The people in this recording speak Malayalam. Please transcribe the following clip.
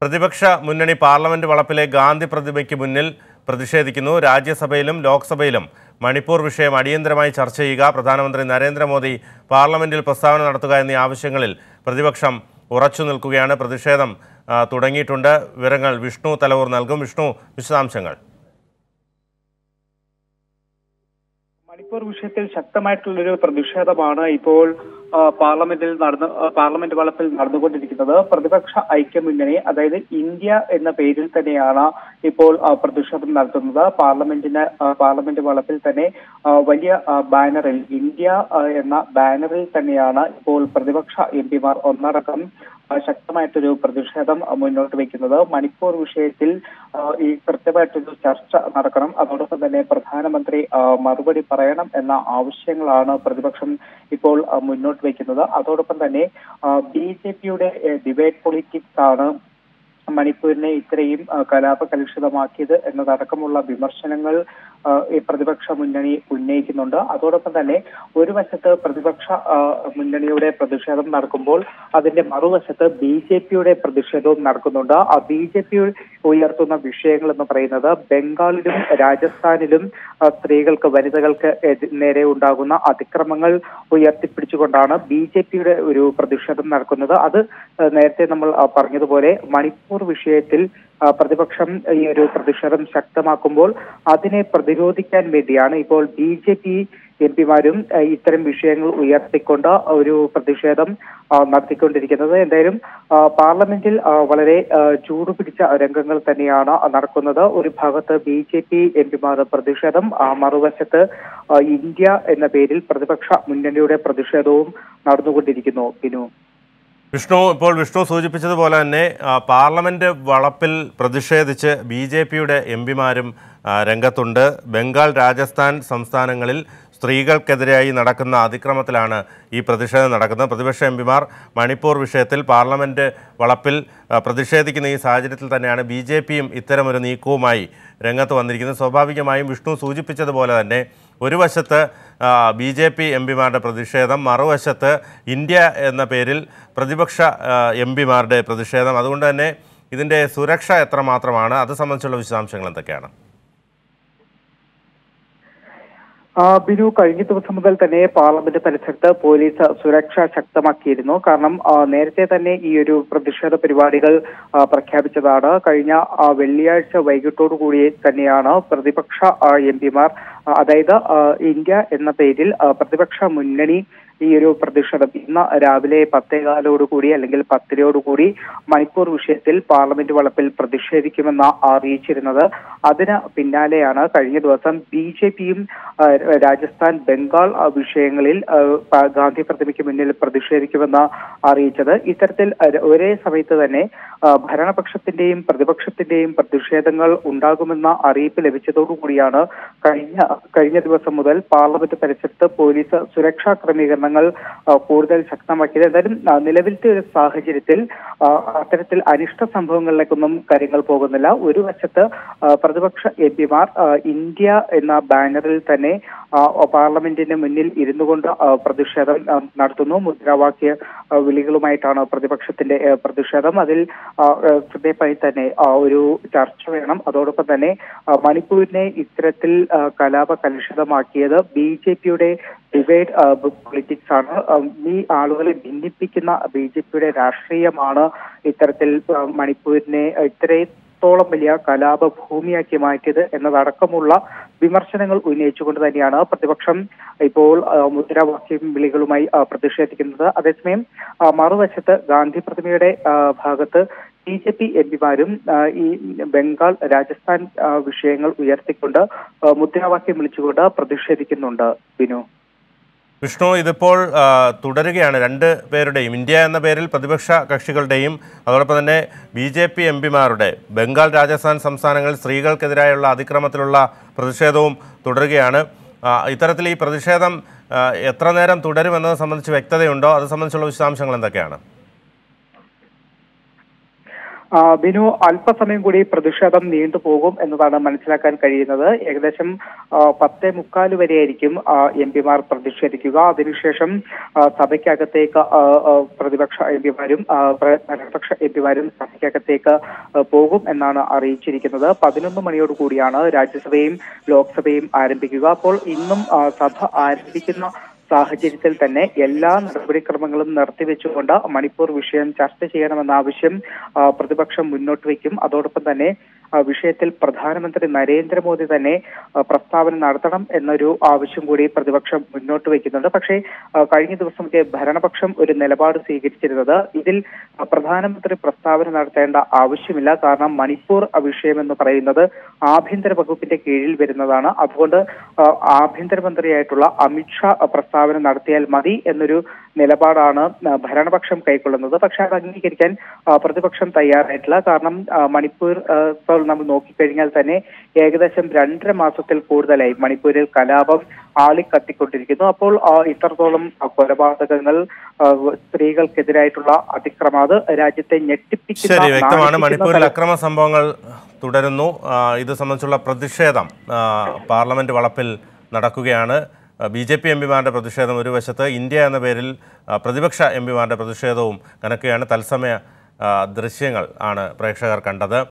പ്രതിപക്ഷ മുന്നണി പാർലമെന്റ് വളപ്പിലെ ഗാന്ധി പ്രതിമയ്ക്ക് മുന്നിൽ പ്രതിഷേധിക്കുന്നു രാജ്യസഭയിലും ലോക്സഭയിലും മണിപ്പൂർ വിഷയം അടിയന്തരമായി ചർച്ച ചെയ്യുക പ്രധാനമന്ത്രി നരേന്ദ്രമോദി പാർലമെന്റിൽ പ്രസ്താവന നടത്തുക എന്നീ ആവശ്യങ്ങളിൽ പ്രതിപക്ഷം ഉറച്ചു നിൽക്കുകയാണ് പ്രതിഷേധം ആ, തുടങ്ങിയിട്ടുണ്ട് വിവരങ്ങൾ വിഷ്ണു തലവൂർ നൽകും വിഷ്ണു വിശദാംശങ്ങൾ മണിപ്പൂർ വിഷയത്തിൽ ശക്തമായിട്ടുള്ളൊരു പ്രതിഷേധമാണ് ഇപ്പോൾ ആ, പാർലമെന്റിൽ നടന്ന് ആ, പാർലമെന്റ് വളപ്പിൽ നടന്നുകൊണ്ടിരിക്കുന്നത് പ്രതിപക്ഷ ഐക്യമുന്നണി അതായത് ഇന്ത്യ എന്ന പേരിൽ തന്നെയാണ് ഇപ്പോൾ ആ, പ്രതിഷേധം നടത്തുന്നത് പാർലമെന്റിന് ആ, പാർലമെന്റ് വളപ്പിൽ തന്നെ ആ, വലിയ ആ, ബാനറിൽ ഇന്ത്യ ആ, എന്ന ബാനറിൽ തന്നെയാണ് ഇപ്പോൾ പ്രതിപക്ഷ എം പിമാർ ഒന്നടക്കം ആ, ശക്തമായിട്ടൊരു പ്രതിഷേധം ആ, മുന്നോട്ട് വയ്ക്കുന്നത് മണിപ്പൂർ വിഷയത്തിൽ ആ, ഈ കൃത്യമായിട്ടൊരു ചർച്ച നടക്കണം അതോടൊപ്പം തന്നെ പ്രധാനമന്ത്രി ആ, മറുപടി പറയണം എന്ന ആവശ്യങ്ങളാണ് പ്രതിപക്ഷം ഇപ്പോൾ ആ, മുന്നോട്ട് വയ്ക്കുന്നത് അതോടൊപ്പം തന്നെ ബി ജെ പിയുടെ ഡിബേറ്റ് പൊളിറ്റിക്സ് ആണ് മണിപ്പൂരിനെ ഇത്രയും ആ, കലാപകലുഷിതമാക്കിയത് എന്നതടക്കമുള്ള വിമർശനങ്ങൾ ആ, ഈ പ്രതിപക്ഷ മുന്നണി ഉന്നയിക്കുന്നുണ്ട് അതോടൊപ്പം തന്നെ ഒരു വശത്ത് പ്രതിപക്ഷ ആ, മുന്നണിയുടെ പ്രതിഷേധം നടക്കുമ്പോൾ അതിന്റെ മറുവശത്ത് ബി ജെ പിയുടെ പ്രതിഷേധവും നടക്കുന്നുണ്ട് ആ ബി ജെ പി ഉയർത്തുന്ന വിഷയങ്ങൾ എന്ന് പറയുന്നത് ബംഗാളിലും രാജസ്ഥാനിലും ആ, സ്ത്രീകൾക്ക് വനിതകൾക്ക് എതി- നേരെ ഉണ്ടാകുന്ന അതിക്രമങ്ങൾ ഉയർത്തിപ്പിടിച്ചുകൊണ്ടാണ് ബി ജെ പിയുടെ ഒരു പ്രതിഷേധം നടക്കുന്നത് അത് ആ, നേരത്തെ നമ്മൾ ആ, പറഞ്ഞതുപോലെ മണിപ്പൂർ വിഷയത്തിൽ ആ, പ്രതിപക്ഷം ഈ ഒരു പ്രതിഷേധം ശക്തമാക്കുമ്പോൾ അതിനെ പ്രതിരോധിക്കാൻ വേണ്ടിയാണ് ഇപ്പോൾ ബി ജെ പി എം പിമാരും ഇത്തരം വിഷയങ്ങൾ ഉയർത്തിക്കൊണ്ട് ഒരു പ്രതിഷേധം ആ, നടത്തിക്കൊണ്ടിരിക്കുന്നത് എന്തായാലും ആ, പാർലമെന്റിൽ ആ, വളരെ ആ, ചൂടുപിടിച്ച രംഗങ്ങൾ തന്നെയാണ് നടക്കുന്നത് ഒരു ഭാഗത്ത് ബി ജെ പി എം പിമാർ പ്രതിഷേധം ആ, മറുവശത്ത് ആ, ഇന്ത്യ എന്ന പേരിൽ പ്രതിപക്ഷ മുന്നണിയുടെ പ്രതിഷേധവും നടന്നുകൊണ്ടിരിക്കുന്നു ബിനു വിഷ്ണു ഇപ്പോൾ വിഷ്ണു സൂചിപ്പിച്ചതുപോലെ തന്നെ ആ, പാർലമെന്റ് വളപ്പിൽ പ്രതിഷേധിച്ച് ബി ജെ പിയുടെ എം പിമാരും രംഗത്തുണ്ട് ബംഗാൾ രാജസ്ഥാൻ സംസ്ഥാനങ്ങളിൽ സ്ത്രീകൾക്കെതിരായി നടക്കുന്ന അതിക്രമത്തിലാണ് ഈ പ്രതിഷേധം നടക്കുന്നത് പ്രതിപക്ഷ എം പിമാർ മണിപ്പൂർ വിഷയത്തിൽ പാർലമെന്റ് വളപ്പിൽ ആ, പ്രതിഷേധിക്കുന്ന ഈ സാഹചര്യത്തിൽ തന്നെയാണ് ബി ജെ പിയും ഇത്തരമൊരു നീക്കവുമായി രംഗത്ത് വന്നിരിക്കുന്നത് സ്വാഭാവികമായും വിഷ്ണു സൂചിപ്പിച്ചതുപോലെ തന്നെ ഒരു വശത്ത് ബി ജെ പി എം പിമാരുടെ പ്രതിഷേധം മറുവശത്ത് ഇന്ത്യ എന്ന പേരിൽ പ്രതിപക്ഷ എം പിമാരുടെ പ്രതിഷേധം അതുകൊണ്ട് തന്നെ ഇതിൻ്റെ സുരക്ഷ എത്രമാത്രമാണ് അത് സംബന്ധിച്ചുള്ള വിശദാംശങ്ങൾ എന്തൊക്കെയാണ് ആ, ബിനു കഴിഞ്ഞ ദിവസം മുതൽ തന്നെ പാർലമെന്റ് പരിസരത്ത് പോലീസ് സുരക്ഷ ശക്തമാക്കിയിരുന്നു കാരണം ആ, നേരത്തെ തന്നെ ഈ ഒരു പ്രതിഷേധ പരിപാടികൾ ആ, പ്രഖ്യാപിച്ചതാണ് കഴിഞ്ഞ ആ, വെള്ളിയാഴ്ച വൈകിട്ടോടു കൂടി തന്നെയാണ് പ്രതിപക്ഷ എം പിമാർ അതായത് ആ, ഇന്ത്യ എന്ന പേരിൽ ആ, പ്രതിപക്ഷ മുന്നണി ഈ ഒരു പ്രതിഷേധം ഇന്ന് രാവിലെ പത്തേകാലോടുകൂടി അല്ലെങ്കിൽ പത്തരയോടുകൂടി മണിപ്പൂർ വിഷയത്തിൽ പാർലമെന്റ് വളപ്പിൽ പ്രതിഷേധിക്കുമെന്ന് അറിയിച്ചിരുന്നത് അതിന് പിന്നാലെയാണ് കഴിഞ്ഞ ദിവസം ബി ജെ പിയും രാജസ്ഥാൻ ബംഗാൾ ആ, വിഷയങ്ങളിൽ ആ, പ- ഗാന്ധി പ്രതിമയ്ക്ക് മുന്നിൽ പ്രതിഷേധിക്കുമെന്ന് അറിയിച്ചത് ഇത്തരത്തിൽ അര- ഒരേ സമയത്ത് തന്നെ ആ, ഭരണപക്ഷത്തിന്റെയും പ്രതിപക്ഷത്തിന്റെയും പ്രതിഷേധങ്ങൾ ഉണ്ടാകുമെന്ന അറിയിപ്പ് ലഭിച്ചതോടുകൂടിയാണ് കഴിഞ്ഞ കഴിഞ്ഞ ദിവസം മുതൽ പാർലമെന്റ് പരിസരത്ത് പോലീസ് സുരക്ഷാ ക്രമീകരണങ്ങൾ ആ, കൂടുതൽ ശക്തമാക്കിയത് എന്തായാലും ആ, നിലവിലത്തെ ഒരു സാഹചര്യത്തിൽ ആ, അത്തരത്തിൽ അനിഷ്ട സംഭവങ്ങളിലേക്കൊന്നും കാര്യങ്ങൾ പോകുന്നില്ല ഒരു വശത്ത് ആ, പ്രതിപക്ഷ എം പിമാർ ഇന്ത്യ എന്ന ബാനറിൽ തന്നെ ആ, പാർലമെന്റിന് മുന്നിൽ ഇരുന്നു കൊണ്ട് ആ, പ്രതിഷേധം ആ, നടത്തുന്നു മുദ്രാവാക്യ ആ, വിളികളുമായിട്ടാണ് പ്രതിപക്ഷത്തിന്റെ ആ, പ്രതിഷേധം അതിൽ ആ, ആ, കൃത്യമായി തന്നെ ആ, ഒരു ചർച്ച വേണം അതോടൊപ്പം തന്നെ ആ, മണിപ്പൂരിനെ ഇത്തരത്തിൽ ആ, കലാപ കലുഷിതമാക്കിയത് ബി ജെ പിയുടെ ഡിവൈഡ് പൊളിറ്റിക്സ് ആണ് ആ, ഈ ആളുകളെ ഭിന്നിപ്പിക്കുന്ന ബി ജെ പിയുടെ രാഷ്ട്രീയമാണ് ഇത്തരത്തിൽ ആ, മണിപ്പൂരിനെ ഇത്രയും ത്തോളം വലിയ കലാപ ഭൂമിയാക്കി മാറ്റിയത് എന്നതടക്കമുള്ള വിമർശനങ്ങൾ ഉന്നയിച്ചുകൊണ്ട് തന്നെയാണ് പ്രതിപക്ഷം ഇപ്പോൾ ആ, മുദ്രാവാക്യം വിളികളുമായി ആ, പ്രതിഷേധിക്കുന്നത് അതേസമയം ആ, മറുവശത്ത് ഗാന്ധി പ്രതിമയുടെ ആ, ഭാഗത്ത് ബി ജെ പി എം പിമാരും ഈ ബംഗാൾ രാജസ്ഥാൻ ആ, വിഷയങ്ങൾ ഉയർത്തിക്കൊണ്ട് ആ, മുദ്രാവാക്യം വിളിച്ചുകൊണ്ട് പ്രതിഷേധിക്കുന്നുണ്ട് ബിനു വിഷ്ണു ഇതിപ്പോൾ ആ, തുടരുകയാണ് രണ്ട് പേരുടെയും ഇന്ത്യ എന്ന പേരിൽ പ്രതിപക്ഷ കക്ഷികളുടെയും അതോടൊപ്പം തന്നെ ബി ജെ പി എം പിമാരുടെ ബംഗാൾ രാജസ്ഥാൻ സംസ്ഥാനങ്ങളിൽ സ്ത്രീകൾക്കെതിരായുള്ള അതിക്രമത്തിലുള്ള പ്രതിഷേധവും തുടരുകയാണ് ആ, ഇത്തരത്തിൽ ഈ പ്രതിഷേധം ആ, എത്ര നേരം തുടരുമെന്നത് സംബന്ധിച്ച് വ്യക്തതയുണ്ടോ അത് സംബന്ധിച്ചുള്ള വിശദാംശങ്ങൾ എന്തൊക്കെയാണ് ആ, ബിനു അല്പസമയം കൂടി പ്രതിഷേധം നീണ്ടുപോകും എന്നതാണ് മനസ്സിലാക്കാൻ കഴിയുന്നത് ഏകദേശം ആ, പത്തേ മുക്കാല് വരെയായിരിക്കും എം പിമാർ പ്രതിഷേധിക്കുക അതിനുശേഷം ആ, സഭയ്ക്കകത്തേക്ക് ആ, ആ, പ്രതിപക്ഷ എം പിമാരും ഭരണപക്ഷ എം പിമാരും സഭയ്ക്കകത്തേക്ക് ആ, പോകും എന്നാണ് അറിയിച്ചിരിക്കുന്നത് പതിനൊന്ന് മണിയോട് കൂടിയാണ് രാജ്യസഭയും ലോക്സഭയും ആരംഭിക്കുക അപ്പോൾ ഇന്നും ആ, സഭ ആരംഭിക്കുന്ന സാഹചര്യത്തിൽ തന്നെ എല്ലാ നടപടിക്രമങ്ങളും നിർത്തിവെച്ചുകൊണ്ട് മണിപ്പൂർ വിഷയം ചർച്ച ചെയ്യണമെന്ന ആവശ്യം ആ, പ്രതിപക്ഷം മുന്നോട്ട് വയ്ക്കും അതോടൊപ്പം തന്നെ ആ, വിഷയത്തിൽ പ്രധാനമന്ത്രി നരേന്ദ്രമോദി തന്നെ ആ, പ്രസ്താവന നടത്തണം എന്നൊരു ആവശ്യം കൂടി പ്രതിപക്ഷം മുന്നോട്ട് വയ്ക്കുന്നുണ്ട് പക്ഷേ ആ, കഴിഞ്ഞ ദിവസമൊക്കെ ഭരണപക്ഷം ഒരു നിലപാട് സ്വീകരിച്ചിരുന്നത് ഇതിൽ ആ, പ്രധാനമന്ത്രി പ്രസ്താവന നടത്തേണ്ട ആവശ്യമില്ല കാരണം മണിപ്പൂർ വിഷയം എന്ന് പറയുന്നത് ആഭ്യന്തര വകുപ്പിന്റെ കീഴിൽ വരുന്നതാണ് അതുകൊണ്ട് ആ, ആഭ്യന്തരമന്ത്രിയായിട്ടുള്ള അമിത്ഷാ പ്രസ്താവന നടത്തിയാൽ മതി എന്നൊരു നിലപാടാണ് ആ, ഭരണപക്ഷം കൈക്കൊള്ളുന്നത് പക്ഷെ അത് അംഗീകരിക്കാൻ ആ, പ്രതിപക്ഷം തയ്യാറായിട്ടില്ല കാരണം ആ, മണിപ്പൂർ ആ, ഇപ്പോൾ നമ്മൾ നോക്കിക്കഴിഞ്ഞാൽ തന്നെ ഏകദേശം രണ്ടര മാസത്തിൽ കൂടുതലായി മണിപ്പൂരിൽ കലാപം ആളിക്കത്തിക്കൊണ്ടിരിക്കുന്നു അപ്പോൾ ആ, ഇത്രത്തോളം ആ, കൊലപാതകങ്ങൾ ആ, സ്ത്രീകൾക്കെതിരായിട്ടുള്ള അതിക്രമം അത് രാജ്യത്തെ ഞെട്ടിപ്പിക്കുന്ന ശരി വ്യക്തമാണ് നാണിപ്പിക്കുന്ന മണിപ്പൂരിൽ തല- അക്രമ സംഭവങ്ങൾ തുടരുന്നു ആ, ഇത് സംബന്ധിച്ചുള്ള പ്രതിഷേധം ആ, പാർലമെന്റ് വളപ്പിൽ നടക്കുകയാണ് ബി ജെ പി എം പിമാരുടെ പ്രതിഷേധം ഒരു വശത്ത് ഇന്ത്യ എന്ന പേരിൽ ആ, പ്രതിപക്ഷ എം പിമാരുടെ പ്രതിഷേധവും കണക്കുകയാണ് തത്സമയ ആ, ദൃശ്യങ്ങൾ ആണ് പ്രേക്ഷകർ കണ്ടത്